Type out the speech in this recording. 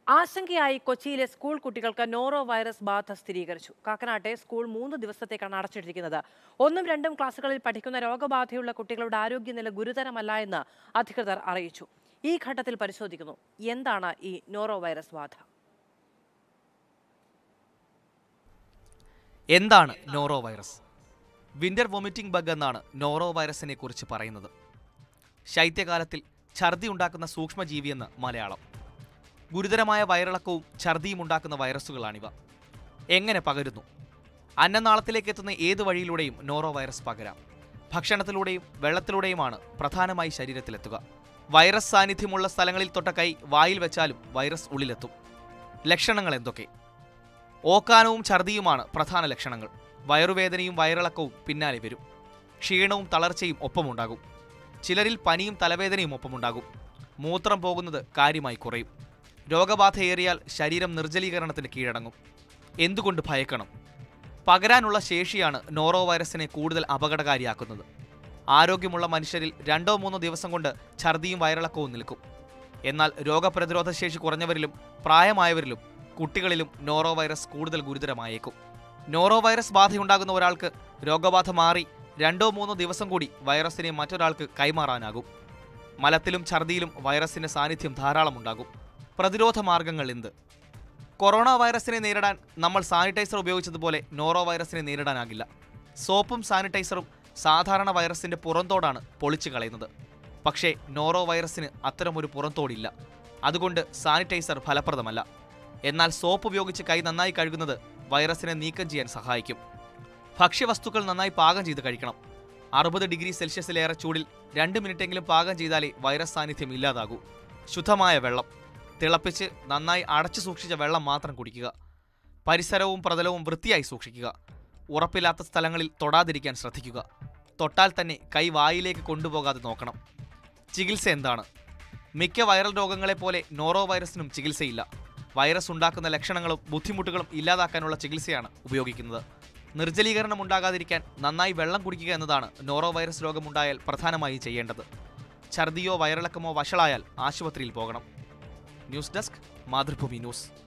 ആശങ്കയായി കൊച്ചിയിലെ സ്കൂൾ കുട്ടികൾക്ക് noro norovirus ബാധ സ്ഥിരീകരിച്ചു കാക്കനാട്ടെ സ്കൂൾ മൂന്ന് ദിവസത്തേക്കാണ് അടച്ചിട്ടിരിക്കുന്നത് ഒന്നും രണ്ടും ക്ലാസുകളിൽ പഠിക്കുന്ന രോഗബാധയുള്ള കുട്ടികളുടെ ആരോഗ്യനില ഗുരുതരമല്ല എന്ന് അധികൃതർ അറിയിച്ചു ഈ ഘട്ടത്തിൽ പരിശോധിക്കുന്നു എന്താണ് ഈ നോറോ വൈറസ് ബാധ എന്താണ് norovirus winter vomiting bug എന്നാണ് നോറോ വൈറസിനെ കുറിച്ച് പറയുന്നത് ശൈത്യകാലത്തിൽ ഛർദി ഉണ്ടാക്കുന്ന സൂക്ഷ്മജീവിയെന്ന് മലയാളം ഗുരുതരമായ വയറിളക്കവും ഛർദിയും ഉണ്ടാക്കുന്ന വൈറസുകളാണിവ എങ്ങനെ പകരുന്നു അന്നനാളത്തിലേക്ക് എത്തുന്ന ഏത് വഴിയിലൂടെയും നോറോ വൈറസ് പകരാം ഭക്ഷണത്തിലൂടെയും വെള്ളത്തിലൂടെയുമാണ് പ്രധാനമായി ശരീരത്തിലെത്തുക വൈറസ് സാന്നിധ്യമുള്ള സ്ഥലങ്ങളിൽ തൊട്ട കൈ വായിൽ വെച്ചാലും വൈറസ് ഉള്ളിലെത്തും ലക്ഷണങ്ങൾ എന്തൊക്കെ ഓക്കാനവും ഛർദിയുമാണ് പ്രധാന ലക്ഷണങ്ങൾ വയറുവേദനയും വയറിളക്കവും പിന്നാലെ വരും ക്ഷീണവും തളർച്ചയും ഒപ്പമുണ്ടാകും ചിലരിൽ പനിയും തലവേദനയും ഒപ്പമുണ്ടാകും മൂത്രം പോകുന്നത് കാര്യമായി കുറയും രോഗബാധയേറിയാൽ ശരീരം നിർജ്ജലീകരണത്തിന് കീഴടങ്ങും എന്തുകൊണ്ട് ഭയക്കണം പകരാനുള്ള ശേഷിയാണ് നോറോ വൈറസിനെ കൂടുതൽ അപകടകാരിയാക്കുന്നത് ആരോഗ്യമുള്ള മനുഷ്യരിൽ രണ്ടോ മൂന്നോ ദിവസം കൊണ്ട് ഛർദിയും വയറിളക്കവും നിൽക്കും എന്നാൽ രോഗപ്രതിരോധ ശേഷി കുറഞ്ഞവരിലും പ്രായമായവരിലും കുട്ടികളിലും നോറോ വൈറസ് കൂടുതൽ ഗുരുതരമായേക്കും നോറോ വൈറസ് ബാധയുണ്ടാകുന്ന ഒരാൾക്ക് രോഗബാധ മാറി രണ്ടോ മൂന്നോ ദിവസം കൂടി വൈറസിനെ മറ്റൊരാൾക്ക് കൈമാറാനാകും മലത്തിലും ഛർദിയിലും വൈറസിന്റെ സാന്നിധ്യം ധാരാളമുണ്ടാകും പ്രതിരോധ മാർഗങ്ങൾ എന്ത് കൊറോണ വൈറസിനെ നേരിടാൻ നമ്മൾ സാനിറ്റൈസർ ഉപയോഗിച്ചതുപോലെ നോറോ വൈറസിനെ നേരിടാനാകില്ല സോപ്പും സാനിറ്റൈസറും സാധാരണ വൈറസിന്റെ പുറന്തോടാണ് പൊളിച്ചു കളയുന്നത് പക്ഷേ നോറോ വൈറസിന് അത്തരമൊരു പുറന്തോടില്ല അതുകൊണ്ട് സാനിറ്റൈസർ ഫലപ്രദമല്ല എന്നാൽ സോപ്പ് ഉപയോഗിച്ച് കൈ നന്നായി കഴുകുന്നത് വൈറസിനെ നീക്കം ചെയ്യാൻ സഹായിക്കും ഭക്ഷ്യവസ്തുക്കൾ നന്നായി പാകം ചെയ്ത് കഴിക്കണം അറുപത് ഡിഗ്രി സെൽഷ്യസിലേറെ ചൂടിൽ രണ്ട് മിനിറ്റെങ്കിലും പാകം ചെയ്താലേ വൈറസ് സാന്നിധ്യം ഇല്ലാതാകൂ ശുദ്ധമായ വെള്ളം തിളപ്പിച്ച് നന്നായി അടച്ചു സൂക്ഷിച്ച വെള്ളം മാത്രം കുടിക്കുക പരിസരവും പ്രതലവും വൃത്തിയായി സൂക്ഷിക്കുക ഉറപ്പില്ലാത്ത സ്ഥലങ്ങളിൽ തൊടാതിരിക്കാൻ ശ്രദ്ധിക്കുക തൊട്ടാൽ തന്നെ കൈ വായിലേക്ക് കൊണ്ടുപോകാതെ നോക്കണം ചികിത്സ എന്താണ് മിക്ക വൈറൽ രോഗങ്ങളെ പോലെ നോറോ വൈറസിനും ചികിത്സയില്ല വൈറസ് ഉണ്ടാക്കുന്ന ലക്ഷണങ്ങളും ബുദ്ധിമുട്ടുകളും ഇല്ലാതാക്കാനുള്ള ചികിത്സയാണ് ഉപയോഗിക്കുന്നത് നിർജ്ജലീകരണം ഉണ്ടാകാതിരിക്കാൻ നന്നായി വെള്ളം കുടിക്കുക എന്നതാണ് നോറോ വൈറസ് രോഗമുണ്ടായാൽ പ്രധാനമായി ചെയ്യേണ്ടത് ഛർദിയോ വയറിളക്കമോ വഷളായാൽ ആശുപത്രിയിൽ പോകണം ന്യൂസ് ഡെസ്ക് മാതൃഭൂമി ന്യൂസ്